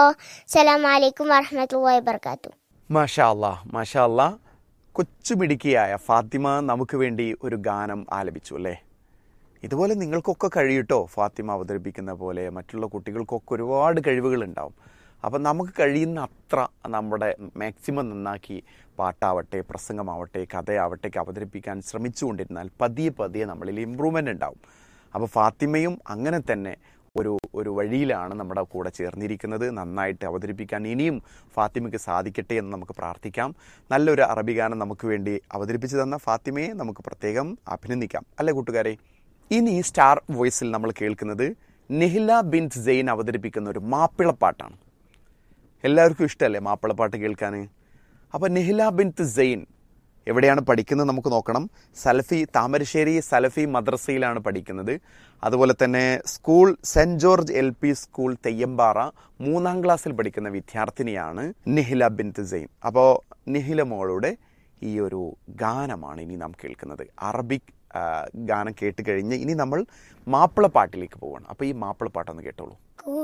അസ്സലാമു അലൈക്കും വറഹ്മത്തുള്ളാഹി വബർക്കാത്തു മാഷാ അല്ലാ മാഷാ അല്ലാ കൊച്ചുമിടുക്കിയായ ഫാത്തിമ നമുക്ക് വേണ്ടി ഒരു ഗാനം ആലപിച്ചു അല്ലേ ഇതുപോലെ നിങ്ങൾക്കൊക്കെ കഴിയൂട്ടോ ഫാത്തിമ അവതരിപ്പിക്കുന്ന പോലെ മറ്റുള്ള കുട്ടികൾക്കൊക്കെ ഒരുപാട് കഴിവുകൾ ഉണ്ടാവും അപ്പം നമുക്ക് കഴിയുന്ന അത്ര നമ്മുടെ മാക്സിമം നന്നാക്കി പാട്ടാവട്ടെ പ്രസംഗമാവട്ടെ കഥയാവട്ടെ ഒക്കെ അവതരിപ്പിക്കാൻ ശ്രമിച്ചുകൊണ്ടിരുന്നാൽ പതിയെ പതിയെ നമ്മളിൽ ഇമ്പ്രൂവ്മെൻ്റ് ഉണ്ടാവും അപ്പോൾ ഫാത്തിമയും അങ്ങനെ തന്നെ ഒരു ഒരു വഴിയിലാണ് നമ്മുടെ കൂടെ ചേർന്നിരിക്കുന്നത് നന്നായിട്ട് അവതരിപ്പിക്കാൻ ഇനിയും ഫാത്തിമയ്ക്ക് സാധിക്കട്ടെ എന്ന് നമുക്ക് പ്രാർത്ഥിക്കാം നല്ലൊരു അറബി ഗാനം നമുക്ക് വേണ്ടി അവതരിപ്പിച്ചു തന്ന ഫാത്തിമയെ നമുക്ക് പ്രത്യേകം അഭിനന്ദിക്കാം അല്ലേ കൂട്ടുകാരെ ഇനി സ്റ്റാർ വോയിസിൽ നമ്മൾ കേൾക്കുന്നത് നെഹില ബിൻ സെയിൻ അവതരിപ്പിക്കുന്ന ഒരു മാപ്പിളപ്പാട്ടാണ് എല്ലാവർക്കും ഇഷ്ടമല്ലേ മാപ്പിളപ്പാട്ട് കേൾക്കാൻ അപ്പോൾ നെഹില ബിൻ സെയിൻ എവിടെയാണ് പഠിക്കുന്നത് നമുക്ക് നോക്കണം സലഫി താമരശ്ശേരി സലഫി മദ്രസയിലാണ് പഠിക്കുന്നത് അതുപോലെ തന്നെ school saint George L P school Theyyampara മൂന്നാം ക്ലാസ്സിൽ പഠിക്കുന്ന വിദ്യാർത്ഥിനിയാണ് നിഹില ബിൻ സെയിൻ അപ്പോൾ നിഹില മോളുടെ ഈ ഒരു ഗാനമാണ് ഇനി നാം കേൾക്കുന്നത് അറബിക് ആ, ഗാനം കേട്ട് കഴിഞ്ഞ് ഇനി നമ്മൾ മാപ്പിളപ്പാട്ടിലേക്ക് പോവാണ് അപ്പോൾ ഈ മാപ്പിളപ്പാട്ടൊന്ന് കേട്ടോളൂ